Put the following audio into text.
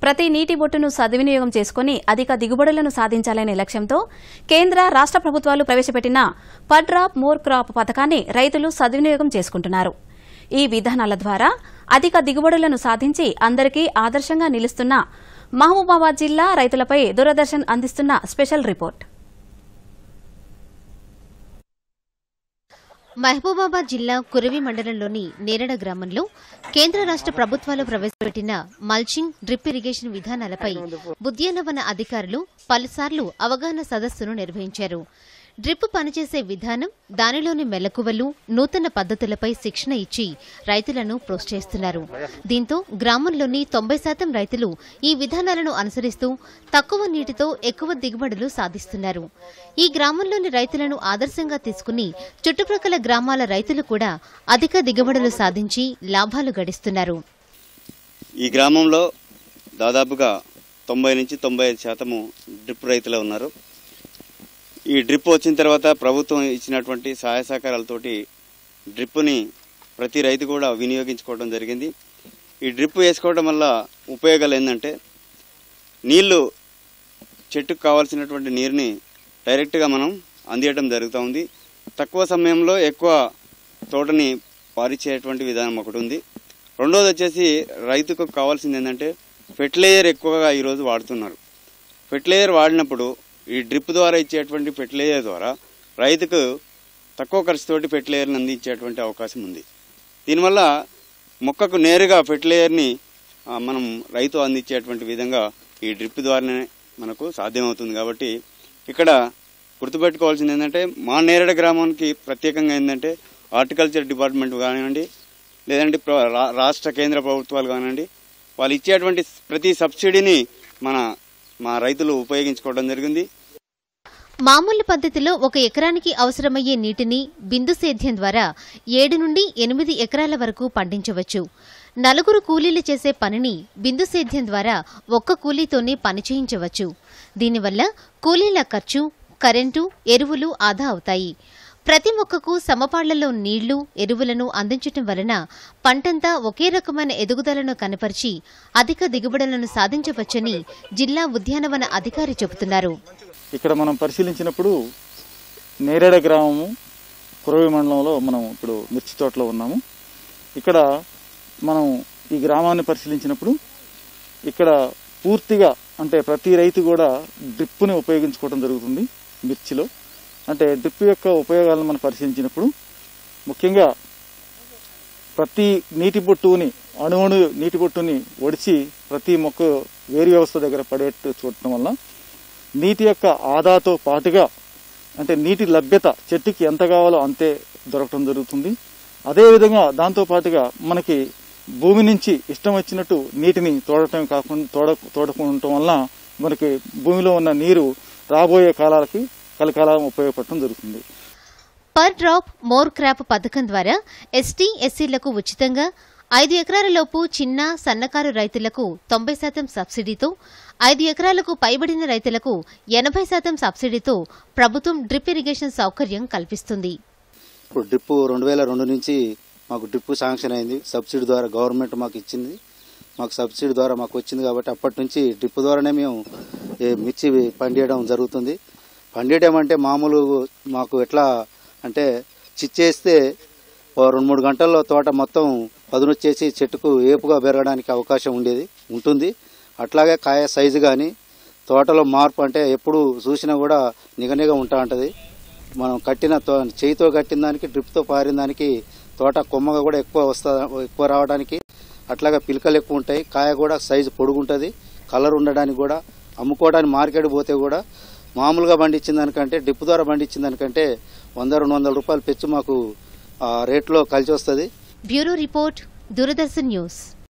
ప్రతి నీటి బొట్టును సద్వినియోగం చేసుకుని అధిక దిగుబడులను సాధించాలనే లక్ష్యంతో కేంద్ర రాష్ట ప్రభుత్వాలు ప్రవేశపెట్టిన పర్ డ్రాప్ మోర్ క్రాప్ పథకాన్ని రైతులు సద్వినియోగం చేసుకుంటున్నారు ఈ విధానాల ద్వారా అధిక దిగుబడులను సాధించి అందరికీ ఆదర్శంగా నిలుస్తున్న మహబూబాబాద్ జిల్లా రైతులపై దూరదర్శన్ అందిస్తున్న స్పెషల్ రిపోర్ట్ మహబూబాబాద్ జిల్లా కురవి మండలంలోని నేరడ గ్రామంలో కేంద్ర రాష్ట్ర ప్రభుత్వాలు ప్రవేశపెట్టిన మల్చింగ్ డ్రిప్ ఇరిగేషన్ విధానాలపై ఉద్యానవన అధికారులు పలుసార్లు అవగాహన సదస్సును నిర్వహించారు డ్రిప్ పనిచేసే విధానం దానిలోని మెలకువలు నూతన పద్ధతులపై శిక్షణ ఇచ్చి రైతులను ప్రోత్సహిస్తున్నారు దీంతో గ్రామంలోని తొంభై శాతం రైతులు ఈ విధానాలను అనుసరిస్తూ తక్కువ నీటితో ఎక్కువ దిగుబడులు సాధిస్తున్నారు ఈ గ్రామంలోని రైతులను ఆదర్శంగా తీసుకుని చుట్టుప్రక్కల గ్రామాల రైతులు కూడా అధిక దిగుబడులు సాధించి లాభాలు గడిస్తున్నారు ఈ గ్రామంలో దాదాపుగా తొంభై నుంచి తొంభై ఐదు శాతము డ్రిప్ రైతులే ఉన్నారు ఈ డ్రిప్ వచ్చిన తర్వాత ప్రభుత్వం ఇచ్చినటువంటి సహాయ సహకారాలతోటి డ్రిప్ని ప్రతి రైతు కూడా వినియోగించుకోవడం జరిగింది ఈ డ్రిప్ వేసుకోవడం వల్ల ఉపయోగాలు ఏంటంటే నీళ్లు చెట్టుకు కావాల్సినటువంటి నీరుని డైరెక్ట్గా మనం అందియడం జరుగుతూ ఉంది తక్కువ సమయంలో ఎక్కువ తోటని పారిచేటువంటి విధానం ఒకటి ఉంది రెండోది వచ్చేసి రైతుకు కావాల్సింది ఏంటంటే ఫెర్టిలైజర్ ఎక్కువగా ఈరోజు వాడుతున్నారు ఫెర్టిలైజర్ వాడినప్పుడు ఈ డ్రిప్ ద్వారా ఇచ్చేటువంటి ఫెర్టిలైజర్ ద్వారా రైతుకు తక్కువ ఖర్చుతోటి ఫెర్టిలైజర్ని అందించేటువంటి అవకాశం ఉంది దీనివల్ల మొక్కకు నేరుగా ఫెర్టిలైజర్ని ఆ, మనం రైతు అందించేటువంటి విధంగా ఈ డ్రిప్ ద్వారానే మనకు సాధ్యమవుతుంది కాబట్టి ఇక్కడ గుర్తుపెట్టుకోవాల్సింది ఏంటంటే మా నేరడ గ్రామానికి ప్రత్యేకంగా ఏంటంటే హార్టికల్చర్ డిపార్ట్మెంట్ కానివ్వండి లేదంటే ప్ర- రా- రాష్ట్ర కేంద్ర ప్రభుత్వాలు కానివ్వండి వాళ్ళు ఇచ్చేటువంటి ప్రతి సబ్సిడీని మన మా రైతులు ఉపయోగించుకోవడం జరిగింది మామూలు పద్ధతిలో ఒక ఎకరానికి అవసరమయ్యే నీటిని బిందు సేద్యం ద్వారా ఏడు నుండి ఎనిమిది ఎకరాల వరకు పండించవచ్చు నలుగురు కూలీలు చేసే పనిని బిందు సేద్యం ద్వారా ఒక్క కూలీతోనే పని చేయించవచ్చు దీనివల్ల కూలీల ఖర్చు కరెంటు ఎరువులు ఆదా అవుతాయి ప్రతి మొక్కకు సమపాళ్లలో నీళ్లు ఎరువులను అందించటం వలన పంటంతా ఒకే రకమైన ఎదుగుదలను కనపరిచి అధిక దిగుబడులను సాధించవచ్చని జిల్లా ఉద్యానవన అధికారి చెబుతున్నారు ఇక్కడ మనం పరిశీలించినప్పుడు నేరేడ గ్రామము కురవి మండలంలో మనం ఇప్పుడు మిర్చి తోటలో ఉన్నాము ఇక్కడ మనం ఈ గ్రామాన్ని పరిశీలించినప్పుడు ఇక్కడ పూర్తిగా అంటే ప్రతి రైతు కూడా డ్రిప్ని ఉపయోగించుకోవడం జరుగుతుంది మిర్చిలో అంటే డ్రిప్ యొక్క ఉపయోగాలను మనం పరిశీలించినప్పుడు ముఖ్యంగా ప్రతి నీటి బొట్టుని అణువణు నీటి బొట్టుని ఒడిచి ప్రతి మొక్క వేరు వ్యవస్థ దగ్గర పడేట్టు చూడటం వల్ల నీటి యొక్క ఆదాతో పాటుగా అంటే నీటి లభ్యత చెట్టుకి ఎంత కావాలో అంతే దొరకటం జరుగుతుంది అదేవిధంగా దాంతో పాటుగా మనకి భూమి నుంచి ఇష్టం వచ్చినట్టు నీటిని తోడటం కాకుండా తోడ తోడకుండటం వల్ల మనకి భూమిలో ఉన్న నీరు రాబోయే కాలాలకి కలకాలం ఉపయోగపడటం జరుగుతుంది పర్ డ్రాప్ మోర్ క్రాప్ పథకం ద్వారా ఎస్టీ ఎస్సీలకు ఉచితంగా ఐదు ఎకరాల లోపు చిన్న సన్నకారు రైతులకు తొంభై శాతం సబ్సిడీతో ఐదు ఎకరాలకు పైబడిన రైతులకు ఎనభై శాతం సబ్సిడీతో ప్రభుత్వం డ్రిప్ ఇరిగేషన్ సౌకర్యం కల్పిస్తుంది ఇప్పుడు డ్రిప్ రెండు వేల రెండు నుంచి మాకు డ్రిప్ శాంక్షన్ అయింది సబ్సిడీ ద్వారా గవర్నమెంట్ మాకు ఇచ్చింది మాకు సబ్సిడీ ద్వారా మాకు వచ్చింది కాబట్టి అప్పటి నుంచి డ్రిప్ ద్వారానే మేము ఈ మిర్చి పండియడం జరుగుతుంది పండియడం అంటే మామూలు మాకు ఎట్లా అంటే చిచ్చేస్తే ఓ రెండు మూడు గంటల్లో తోట మొత్తం పదునొచ్చేసి చెట్టుకు ఏపుగా పెరగడానికి అవకాశం ఉండేది ఉంటుంది అట్లాగే కాయ సైజు కానీ తోటలో మార్పు అంటే ఎప్పుడు చూసినా కూడా నిగనిగా ఉంటా ఉంటుంది మనం కట్టిన తో చేయితో కట్టిన దానికి డ్రిప్తో పారిన దానికి తోట కొమ్మగా కూడా ఎక్కువ వస్తా ఎక్కువ రావడానికి అట్లాగే పిలకలు ఎక్కువ ఉంటాయి కాయ కూడా సైజు పొడుగుంటుంది కలర్ ఉండడానికి కూడా అమ్ముకోవడానికి మార్కెట్ పోతే కూడా మామూలుగా పండించిన దానికంటే డ్రిప్ ద్వారా పండించిన దానికంటే వంద రెండు వందల రూపాయలు పెంచు మాకు ఆ రేట్లో కలిసి వస్తుంది బ్యూరో రిపోర్ట్ దూరదర్శన్ న్యూస్